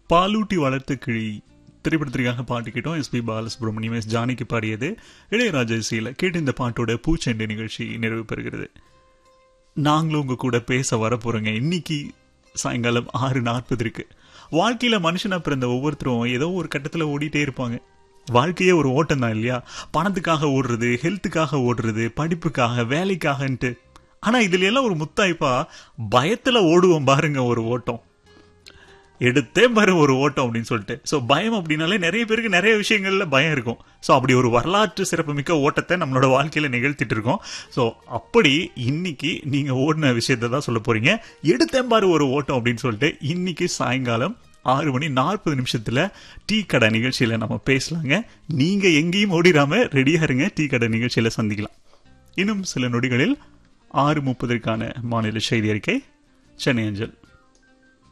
பாலூட்டி வளர்த்த கிளி திரைப்படத்திற்காக பாட்டு கேட்டோம் எஸ்பி பாலசுப்ரமணியம் எஸ் ஜானிக்கு பாடியது இளையராஜா இசையில் கேட்டு இந்த பாட்டோட பூச்செண்டு நிகழ்ச்சி நிறைவு பெறுகிறது நாங்களும் உங்க கூட பேச வரப்போறோங்க இன்னைக்கு சாயங்காலம் ஆறு நாற்பதுக்கு வாழ்க்கையில மனுஷனா பிறந்த ஒவ்வொருத்தரும் ஏதோ ஒரு கட்டத்துல ஓடிட்டே இருப்பாங்க வாழ்க்கையே ஒரு ஓட்டம் தான் இல்லையா பணத்துக்காக ஓடுறது ஹெல்த்துக்காக ஓடுறது படிப்புக்காக வேலைக்காகன்ட்டு ஆனா இதுல எல்லாம் ஒரு முத்தாய்ப்பா பயத்துல ஓடுவோம் பாருங்க ஒரு ஓட்டம் எடுத்தே பாரு ஒரு ஓட்டம் அப்படின்னு சொல்லிட்டு ஸோ பயம் அப்படின்னாலே நிறைய பேருக்கு நிறைய விஷயங்கள்ல பயம் இருக்கும் ஸோ அப்படி ஒரு வரலாற்று சிறப்புமிக்க ஓட்டத்தை நம்மளோட வாழ்க்கையில நிகழ்த்திட்டு இருக்கோம் ஸோ அப்படி இன்னைக்கு நீங்க ஓடின விஷயத்தை தான் சொல்ல போறீங்க எடுத்தே பாரு ஒரு ஓட்டம் அப்படின்னு சொல்லிட்டு இன்னைக்கு சாயங்காலம் ஆறு மணி நாற்பது நிமிஷத்துல டீ கடை நிகழ்ச்சியில நம்ம பேசலாங்க நீங்க எங்கேயும் ஓடிடாம ரெடியா இருங்க டீ கடை நிகழ்ச்சியில சந்திக்கலாம் இன்னும் சில நொடிகளில் ஆறு முப்பதற்கான மாநில செய்தி அறிக்கை சென்னை அஞ்சல்